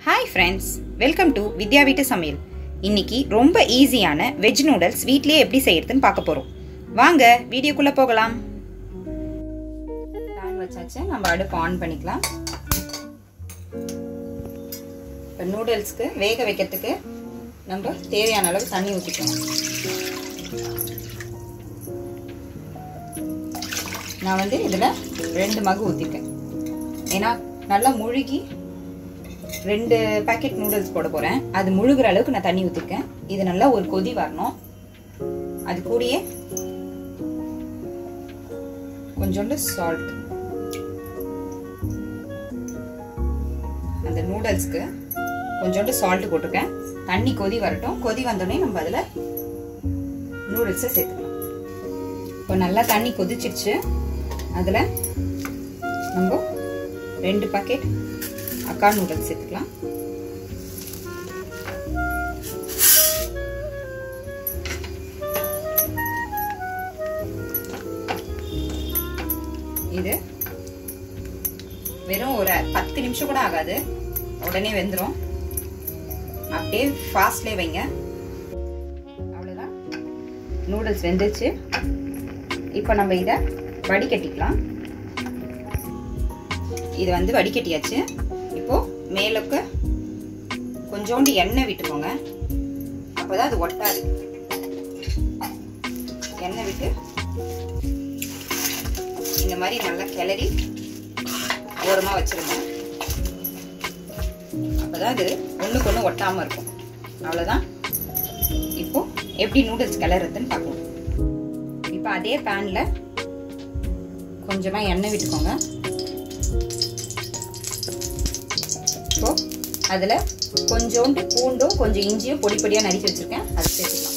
hi friends welcome to Vidya வீட்டு சமையல் இன்னைக்கு ரொம்ப ஈஸியான வெஜ் நூடுல்ஸ் வீட்லயே எப்படி செய்யறதுன்னு பார்க்க போறோம் வாங்க வீடியோக்குள்ள போகலாம் பேன் வச்சாச்சு நம்ம அடுப்பு ஆன் பண்ணிக்கலாம் இப்போ நூடுல்ஸ்க்கு வேக வைக்கிறதுக்கு நம்ம தேவையான அளவு தண்ணி ஊற்றிக்கலாம் நான் வந்து இதில் ரெண்டு மகு ஊற்றிருக்கேன் ஏன்னா நல்லா முழுகி ரெண்டு பேக்கெட் நூடுல்ஸ் போட போகிறேன் அது முழுகிற அளவுக்கு நான் தண்ணி ஊற்றிருக்கேன் இது நல்லா ஒரு கொதி வரணும் அது கூடயே கொஞ்சோண்டு சால்ட் அந்த நூடுல்ஸ்க்கு கொஞ்சோண்டு சால்ட் போட்டிருக்கேன் தண்ணி கொதி வரட்டும் கொதி வந்தோடனே நம்ம அதில் நூடுல்ஸை சேர்த்துக்கலாம் இப்போ நல்லா தண்ணி கொதிச்சிருச்சு அதில் நம்ம ரெண்டு பாக்கெட் அக்கா நூடுல்ஸ் சேர்த்துக்கலாம் இது வெறும் ஒரு பத்து நிமிஷம் கூட ஆகாது உடனே வெந்துடும் அப்படியே ஃபாஸ்ட்லேயே வைங்க அவ்வளோதான் நூடுல்ஸ் வெந்துச்சு இப்போ நம்ம இதை வடிகட்டிக்கலாம் இது வந்து வடிகட்டியாச்சு இப்போ மேலுக்கு கொஞ்சோண்டு எண்ணெய் விட்டுக்கோங்க அப்போதான் அது ஒட்டாது எண்ணெய் விட்டு இந்த மாதிரி நல்லா கிளறி ஓரமாக வச்சிருங்க அப்போதான் அது ஒன்றுக்கு ஒன்று ஒட்டாமல் இருக்கும் அவ்வளோதான் இப்போ எப்படி நூடுல்ஸ் கிளறதுன்னு பார்க்கலாம் இப்போ அதே பேனில் கொஞ்சமாக எண்ணெய் விட்டுக்கோங்க இப்போ அதில் கொஞ்சோண்டு பூண்டும் கொஞ்சம் இஞ்சியும் பொடி பொடியாக நறுக்கி வச்சுருக்கேன் அது சேர்த்துக்கலாம்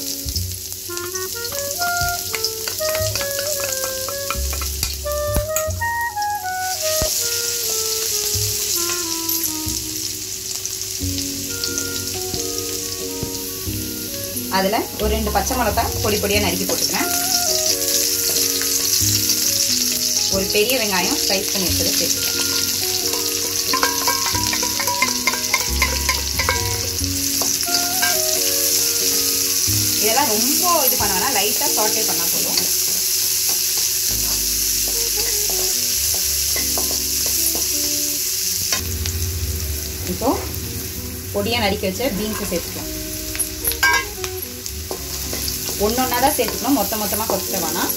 அதில் ஒரு ரெண்டு பச்சை மிளகா பொடி பொடியாக நறுக்கி போட்டுக்கிறேன் ஒரு பெரிய வெங்காயம் ஸ்லைஸ் பண்ணி வச்சதை சேர்த்துக்கிறேன் இதெல்லாம் ரொம்ப இது பண்ண வேணாம் லைட்டாக சாட்டே பண்ணால் போதும் இப்போ பொடியாக நறுக்கி வச்ச பீன்ஸை சேர்த்துக்கலாம் ஒன்று ஒன்றா தான் சேர்த்துக்கணும் மொத்த மொத்தமாக கொச்சிட வேணாம்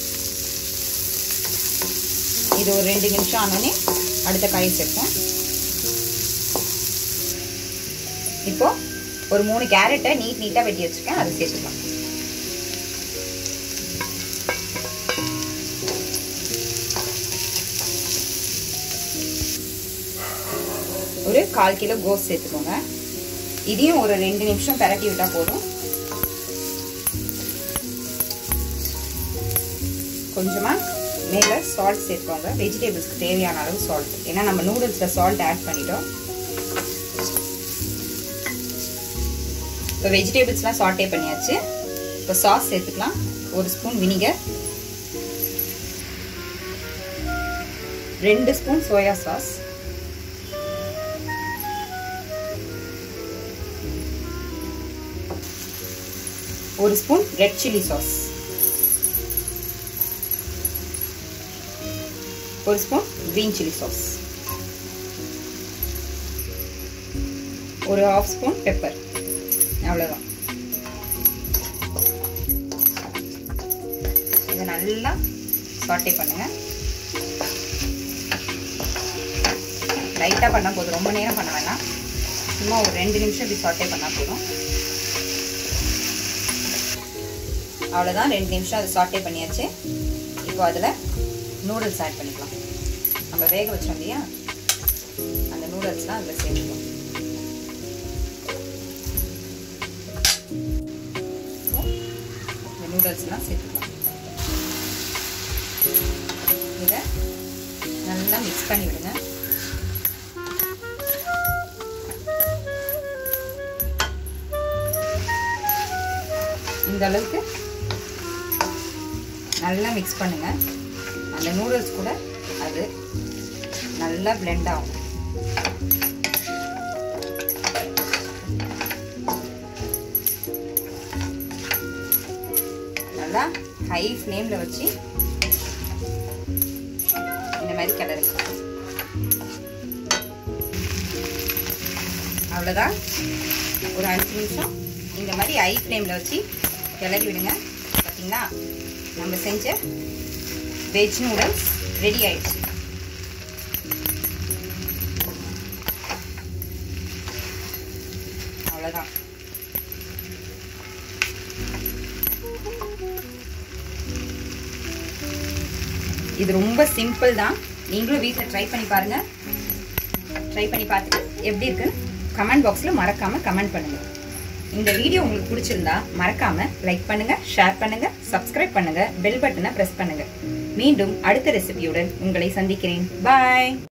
இது ஒரு ரெண்டு நிமிஷம் ஆனோடனே அடுத்த காய் சேர்ப்போம் இப்போ ஒரு மூணு கேரட்டை நீட் நீட்டாக வெட்டி வச்சுருக்கேன் அதை சேர்த்துக்கலாம் ஒரு கால் கிலோ கோஸ் சேர்த்துக்கோங்க இதையும் ஒரு ரெண்டு நிமிஷம் பரட்டி விட்டால் போதும் கொஞ்சமாக மேலே சால்ட் சேர்த்துக்கோங்க வெஜிடபிள்ஸ்க்கு தேவையான அளவு சால்ட் ஏன்னா நம்ம நூடுல்ஸில் சால்ட் ஆட் பண்ணிட்டோம் இப்போ வெஜிடபிள்ஸ்லாம் சாட்டே பண்ணியாச்சு இப்போ சாஸ் சேர்த்துக்கலாம் ஒரு ஸ்பூன் வினிகர் ரெண்டு ஸ்பூன் சோயா சாஸ் ஒரு ஸ்பூன் ரெட் சில்லி சாஸ் ஒரு ஸ்பூன் கிரீன் சில்லி சாஸ் ஒரு ஹாஃப் ஸ்பூன் பெப்பர் அவ்வளோதான் இதை நல்லா சாட்டே பண்ணுங்க லைட்டாக பண்ணால் போதும் ரொம்ப நேரம் பண்ண வேணாம் சும்மா ஒரு ரெண்டு நிமிஷம் இப்படி சாட்டே பண்ணால் போதும் அவ்வளோதான் ரெண்டு நிமிஷம் அதை சாட்டே பண்ணியாச்சு இப்போ அதில் நூடுல்ஸ் ஆட் பண்ணிக்கலாம் நம்ம வேக வச்சோம் இல்லையா அந்த நூடுல்ஸ்லாம் அதில் சேர்த்துக்கலாம் இந்த நூடுல்ஸ்லாம் சேர்த்துக்கலாம் இதை நல்லா மிக்ஸ் பண்ணி விடுங்க இந்த அளவுக்கு நல்லா மிக்ஸ் பண்ணுங்க அந்த நூடுல்ஸ் கூட அது நல்லா பிளெண்ட் ஆகும் ஹை ஃப்ளேமில் வச்சு இந்த மாதிரி கிளறுங்க அவ்வளோதான் ஒரு அஞ்சு நிமிஷம் இந்த மாதிரி ஹை ஃப்ளேமில் வச்சு கிளறி விடுங்க பார்த்தீங்களா நம்ம செஞ்ச வெஜ் நூடுல்ஸ் ரெடி ஆயிடுச்சு அவ்வளோதான் இது ரொம்ப சிம்பிள் தான் நீங்களும் வீட்டில் ட்ரை பண்ணி பாருங்க ட்ரை பண்ணி பார்த்துட்டு எப்படி இருக்குன்னு கமெண்ட் பாக்ஸில் மறக்காம கமெண்ட் பண்ணுங்க இந்த வீடியோ உங்களுக்கு பிடிச்சிருந்தா மறக்காம லைக் பண்ணுங்க ஷேர் பண்ணுங்க சப்ஸ்கிரைப் பண்ணுங்க பெல் பட்டனை பிரஸ் பண்ணுங்க மீண்டும் அடுத்த ரெசிபியுடன் உங்களை சந்திக்கிறேன் பாய்